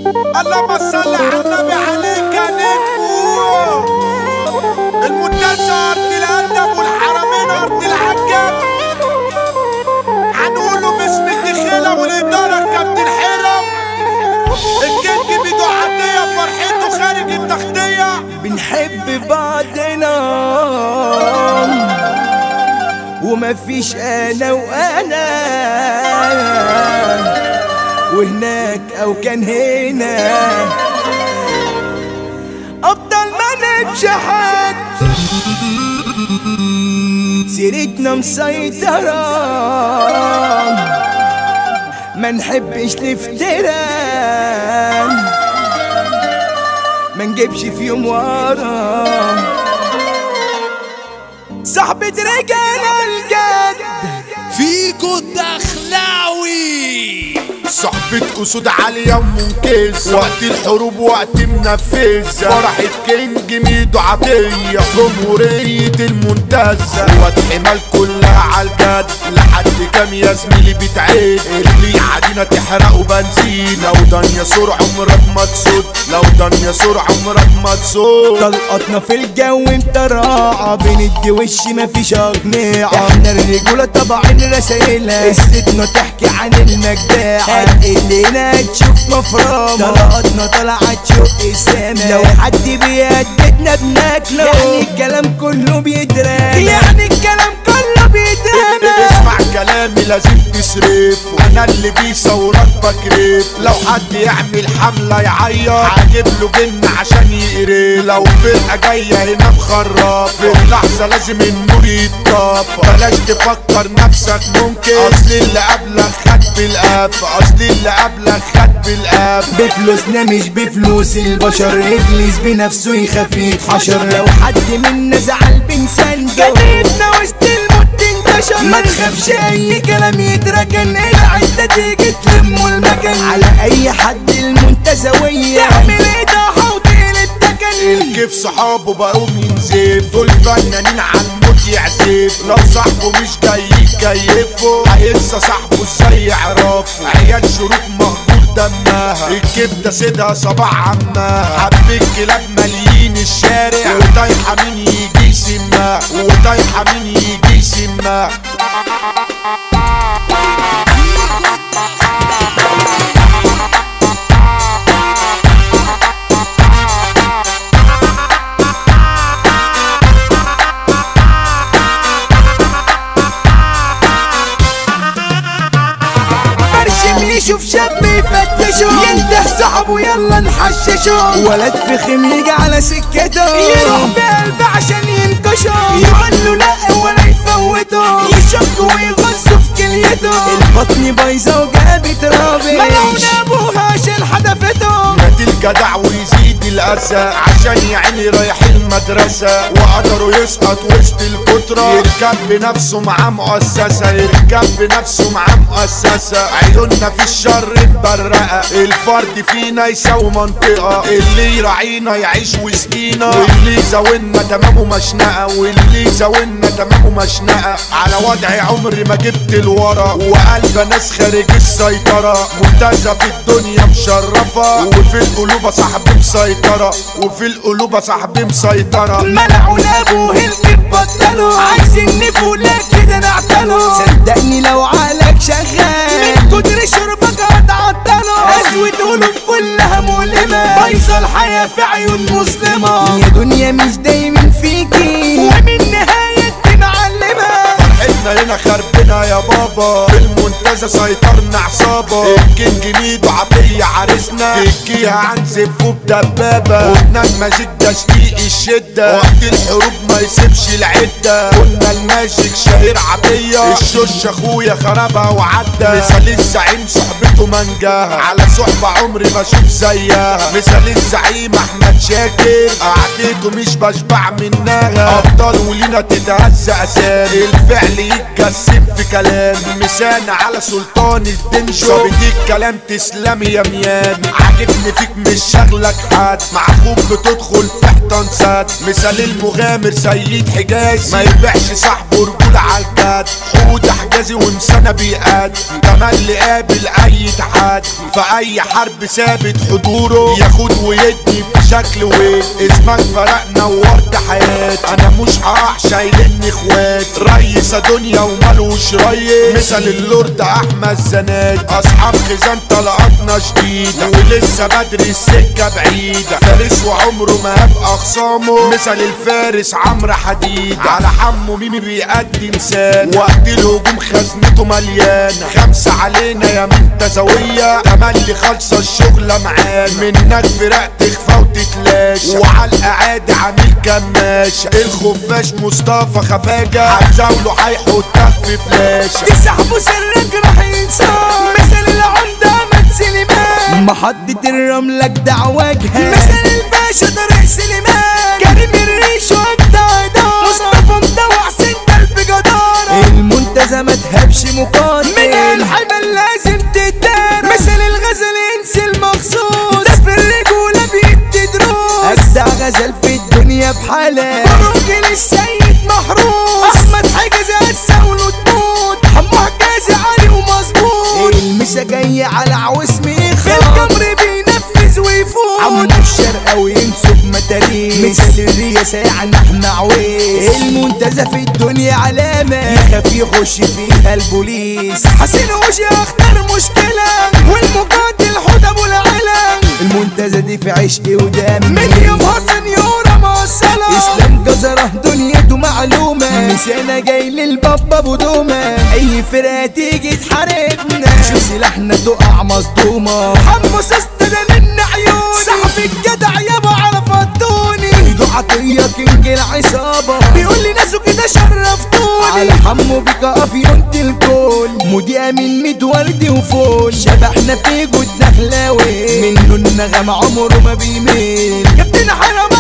اللهم صل على النبي عليك يا نجم المنتزه ارض الادب والحرمين ارض العجب هنقوله باسم الدخيله والاداره كابتن حرم الكيك بيدو عاديه فرحته خارج التغطيه بنحب بعضنا ومفيش انا وانا وهناك او كان هنا افضل ما نمشي حد سيرتنا مسيطرة ما نحبش الافتراء ما نجيبش في يوم ورا صاحبة رجالة الجد فيكو الدخلاوي صحبة أسود عالية ومنكسة وقت الحروب وقت منفذة فرحة كينج ميدو عطية جمهورية المنتزه قوات حمال كلها عالجد لحد كام يا زميلي بتعد اللي عادينا تحرقوا بنزين لو دنيا عمرك ما تسود لو دنيا عمرك ما تسود طلقتنا في الجو مطرقعة بندي وش مفيش أقنعة احنا الرجولة طبعا رسايلها قصتنا تحكي عن المجداعة الليلة تشوف مفرمة طلقتنا طلعت تشق السما لو حد بيهددنا بناكله يعني الكلام كله بيترمى يعني الكلام كله بيترمى اسمع كلامي لازم تصرف انا اللي بيصورك بكرف لو حد يعمل حملة يعيط هجيب له جن عشان يقرف لو فرقة جاية هنا مخرب في اللحظة لازم النور يتطفى بلاش تفكر نفسك ممكن اصل اللي قبلك خد بالقف اصل اللي قبلك خد بالقف بفلوسنا مش بفلوس البشر ابليس بنفسه يخاف يتحشر لو حد منا زعل بنسان جديدنا وسط الموت انتشر ما تخافش اي كلام يتركن العدة تيجي تلم المكان على اي حد المنتزوية تعمل ايدها وتقل التكن الكيف صحابه بقوا ينزف دول فنانين على الموت يعزف لو صاحبه مش جاي يكيفه هينسى صاحبه ازاي يعرفه عيال شروط مهدور دمها الكبده سيدها صباح عمها حب الكلاب ماليين الشارع وطايحه مين يجي يسمها وطايحه مين يجي يسمها برشم يشوف شاب يفتشه ينده صاحبه يلا نحششه ولد فخم يجي على سكته يروح بقلب عشان ينكشه يقول له لا ولا يفوته يشك ويغص في كليته البطن بايظه وجابت رابش ملعون ابوها عشان حدفته مات الجدع ويزيد الأسى عشان يعني رايح المدرسة وقدروا يسقط وسط الكترة يركب بنفسه مع مؤسسة يركب بنفسه مع مؤسسة عيوننا في الشر مبرقة الفرد فينا يساوي منطقة اللي يراعينا يعيش وسطينا واللي يزاولنا تمامه مشنقة واللي يزاولنا تمامه مشنقة على وضعي عمري ما جبت الورا وقلب ناس خارج السيطرة منتزه في الدنيا مشرفة وفي القلوب صاحبي مسيطرة وفي القلوب صاحبي مسيطرة ملعون ابوه الكيف بطلوا عايزين نفولك كده نعتله صدقني لو عقلك شغال من كتر شربك هتعطله اسود قلوب كلها مؤلمة بايظة الحياة في عيون مسلمة يا دنيا مش دايما فيكي ومن نهاية دي معلمة فرحتنا هنا خربنا يا بابا في المنتزه سيطرنا عصابة الكينج ميدو عطية عرسنا تكيها عن زفه بدبابة قلنا المزيد ده شقيق الشدة وقت الحروب ما يسيبش العدة قلنا الماجيك شهير عطية الشوش اخويا خربها وعدى مثال الزعيم صحبته منجاها على صحبة عمري ما اشوف زيها مثال الزعيم احمد شاكر قعدته مش بشبع منها ابطال ولينا تتهز اسامي الفعل يتجسم في كلام مسانة على سلطان الدنشو ظابط الكلام تسلم يا ميامي عاجبني فيك مش شغلك حد مع اخوك بتدخل في حيطان سد مثال المغامر سيد سيد حجازي ما يبيعش صاحبه رجولة على الجد حود حجازي ومسانة بيقاد تملي قابل اي تحدي في اي حرب ثابت حضوره ياخد ويدي في شكل ويد اسمك فرق نورت حياتي انا مش هقع شايلني اخوات ريس دنيا ومالوش ريس مثل اللورد احمد زناد اصحاب خزان طلقاتنا شديدة ولسه بدري السكة بعيدة فارس وعمره ما هبقى خصامه مثل الفارس عمرو حديد على حمو ميمي بيأدي مثال وقت الهجوم خزنته مليانة خمسة علينا يا منتزوية تملي خالصة الشغلة معانا منك فرق تخفى وتتلاشى وعلى القعادة عميل كماشة الخفاش مصطفى خفاجة هتزاوله هيحطك في فلاشة تسحبوا سرك راح ينساه مثل العمدة احمد سليمان محطة الرملة جدع واجهة مثل الباشا طارق سليمان كريم الريش وابدع دار مصطفى مدوع سنتر بجدارة المنتزه ما تهبش مقاتل من الحمل لازم تتدار مثل الغزل ينسي المقصود ده في الرجولة بيدي دروس أجدع غزل في الدنيا بحالة راجل السيد محروس أحمد حاجز هتساوله تموت حمو حجازي علي ومظبوط المسا جاي على عوس ميخا في الجمر بينفذ ويفوت عمو الشرقاوي ينسب متاريخ مثل الرياسة يعني احنا عويس المنتزه في الدنيا علامة يخاف يخش فيها البوليس حسين وجه اختار مشكلة والمقاتل حوت ابو العلم المنتزه دي في عشقي ودم من يومها سنيورة موصلة اسلام جزرة دنيته معلومة مسانا جاي للبابا ابو دومة اي فرقة تيجي تحاربنا شو سلاحنا تقع مصدومة حمو سستنا من عيوني صاحب الجدع يابا عرف الدوني ايده عطية كينج العصابة بيقول لي ناسه كده شرفتوني على حمو بيقف يونت الكل مذيع من ميت ورد وفول شبحنا في جود دخلاوي منه النغم عمره ما بيميل كابتن حرام